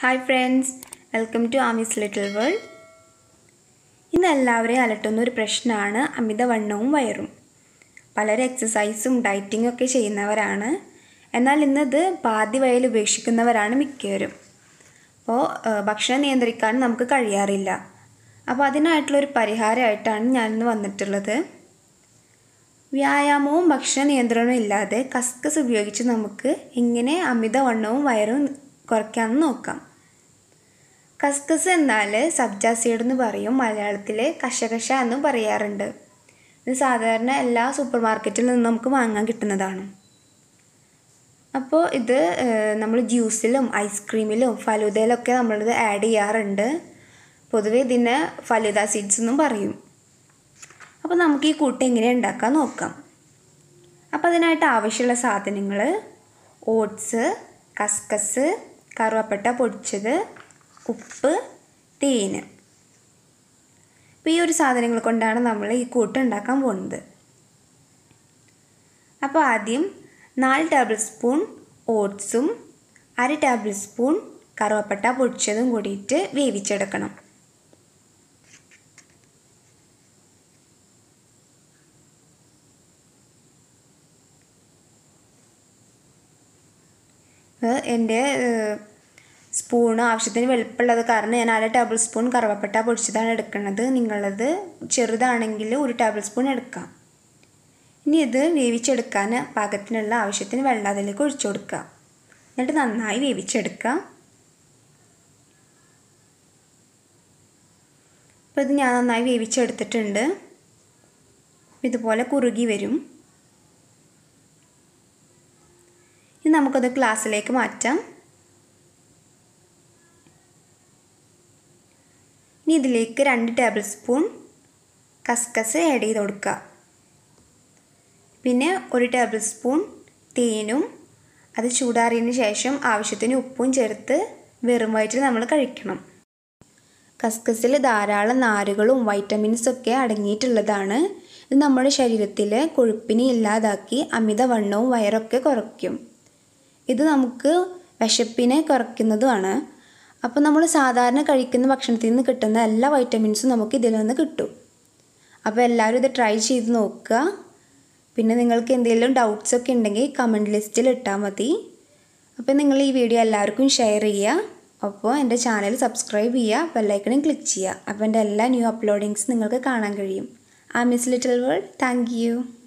hi friends welcome to Ami's little world ഇന്ന് എല്ലാവരെയും അലട്ടുന്ന ഒരു പ്രശ്നമാണ് അമിതവണ്ണവും വയറും പലരും എക്സസൈസും ഡയറ്റിങ്ങും ഒക്കെ ചെയ്യുന്നവരാണ് എന്നാൽ ഇന്നത് പാതി വയൽ ഉപേക്ഷിക്കുന്നവരാണ് മിക്കവരും അപ്പോൾ ഭക്ഷണം നിയന്ത്രിക്കാൻ നമുക്ക് കഴിയാറില്ല അപ്പോൾ അതിനായിട്ടുള്ളൊരു പരിഹാരമായിട്ടാണ് ഞാനിന്ന് വന്നിട്ടുള്ളത് വ്യായാമവും ഭക്ഷണ നിയന്ത്രണവും ഇല്ലാതെ കസ്കസ് ഉപയോഗിച്ച് നമുക്ക് എങ്ങനെ അമിതവണ്ണവും വയറും കുറയ്ക്കാമെന്ന് നോക്കാം കസ്കസ് എന്നാൽ സബ്ജ സീഡ് എന്ന് പറയും മലയാളത്തിൽ കശകശ എന്നും പറയാറുണ്ട് ഇത് സാധാരണ എല്ലാ സൂപ്പർ മാർക്കറ്റിൽ നിന്നും നമുക്ക് വാങ്ങാൻ കിട്ടുന്നതാണ് അപ്പോൾ ഇത് നമ്മൾ ജ്യൂസിലും ഐസ്ക്രീമിലും ഫലൂദയിലൊക്കെ നമ്മളിത് ആഡ് ചെയ്യാറുണ്ട് പൊതുവെ ഇതിനെ ഫലൂദ സീഡ്സ് എന്നും പറയും അപ്പോൾ നമുക്ക് ഈ കൂട്ട് എങ്ങനെ ഉണ്ടാക്കാൻ നോക്കാം അപ്പോൾ അതിനായിട്ട് ആവശ്യമുള്ള സാധനങ്ങൾ ഓട്സ് കസ്കസ് കറുവപ്പട്ട പൊടിച്ചത് ഉപ്പ് തേന് അപ്പോൾ ഈ ഒരു സാധനങ്ങൾ കൊണ്ടാണ് നമ്മൾ ഈ കൂട്ട് ഉണ്ടാക്കാൻ പോകുന്നത് അപ്പോൾ ആദ്യം നാല് ടേബിൾ സ്പൂൺ ഓട്സും അര ടേബിൾ സ്പൂൺ കറുവപ്പട്ട പൊടിച്ചതും കൂടിയിട്ട് വേവിച്ചെടുക്കണം എൻ്റെ സ്പൂൺ ആവശ്യത്തിന് വലുപ്പമുള്ളത് കാരണം ഞാൻ അര ടേബിൾ സ്പൂൺ കറുവപ്പട്ട പൊടിച്ചതാണ് എടുക്കുന്നത് നിങ്ങളത് ചെറുതാണെങ്കിൽ ഒരു ടേബിൾ സ്പൂൺ എടുക്കാം ഇനി ഇത് വേവിച്ചെടുക്കാൻ പാകത്തിനുള്ള ആവശ്യത്തിന് വെള്ളം അതിലേക്ക് ഒഴിച്ചു കൊടുക്കുക എന്നിട്ട് നന്നായി വേവിച്ചെടുക്കുക അപ്പോൾ ഇത് ഞാൻ നന്നായി വേവിച്ചെടുത്തിട്ടുണ്ട് ഇതുപോലെ കുറുകി വരും ഇനി നമുക്കത് ഗ്ലാസ്സിലേക്ക് മാറ്റാം ഇനി ഇതിലേക്ക് രണ്ട് ടേബിൾ സ്പൂൺ കസ്കസ് ആഡ് ചെയ്ത് കൊടുക്കുക പിന്നെ ഒരു ടേബിൾ സ്പൂൺ തേനും അത് ചൂടാറിയതിന് ശേഷം ആവശ്യത്തിന് ഉപ്പും ചേർത്ത് വെറും വയറ്റിൽ നമ്മൾ കഴിക്കണം കസ്കസിൽ ധാരാളം നാരുകളും വൈറ്റമിൻസും ഒക്കെ അടങ്ങിയിട്ടുള്ളതാണ് ഇത് നമ്മുടെ ശരീരത്തിലെ കൊഴുപ്പിനെ ഇല്ലാതാക്കി അമിതവണ്ണവും വയറൊക്കെ കുറയ്ക്കും ഇത് നമുക്ക് വിശപ്പിനെ കുറയ്ക്കുന്നതുമാണ് അപ്പോൾ നമ്മൾ സാധാരണ കഴിക്കുന്ന ഭക്ഷണത്തിൽ നിന്ന് കിട്ടുന്ന എല്ലാ വൈറ്റമിൻസും നമുക്ക് ഇതിൽ നിന്ന് കിട്ടും അപ്പോൾ എല്ലാവരും ഇത് ട്രൈ ചെയ്ത് നോക്കുക പിന്നെ നിങ്ങൾക്ക് എന്തെങ്കിലും ഡൗട്ട്സ് ഒക്കെ ഉണ്ടെങ്കിൽ കമൻറ്റ് ലിസ്റ്റിൽ ഇട്ടാൽ മതി അപ്പോൾ നിങ്ങൾ ഈ വീഡിയോ എല്ലാവർക്കും ഷെയർ ചെയ്യുക അപ്പോൾ എൻ്റെ ചാനൽ സബ്സ്ക്രൈബ് ചെയ്യുക ബെല്ലൈക്കണും ക്ലിക്ക് ചെയ്യുക അപ്പോൾ എൻ്റെ എല്ലാ ന്യൂ അപ്ലോഡിങ്സ് നിങ്ങൾക്ക് കാണാൻ കഴിയും Ami's little world thank U